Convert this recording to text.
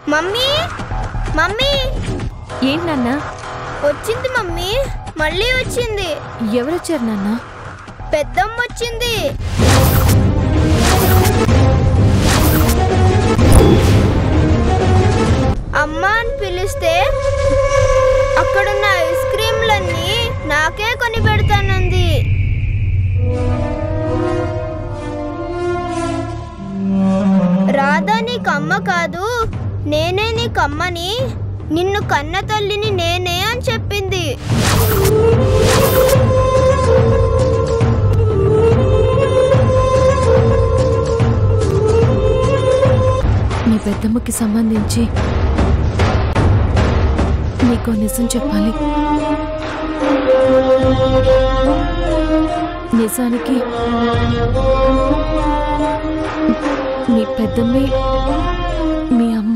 mummy mummy ఏంటి నాన్న వచ్చింది మమ్మీ మళ్ళీ వచ్చింది ఎవరొచ్చారు నాన్న పెద్దమ్మ వచ్చింది అమ్మ అని పిలిస్తే అక్కడున్న ఐస్ క్రీంలన్నీ నాకే కొని పెడతానంది రాధా నీకు అమ్మ కాదు నేనే నీకు అమ్మని నిన్ను కన్న తల్లిని నేనే అని చెప్పింది మీ పెద్దమ్మకి సంబంధించి నీకో నిజం చెప్పాలి నిజానికి మీ పెద్దమ్మే మీ అమ్మ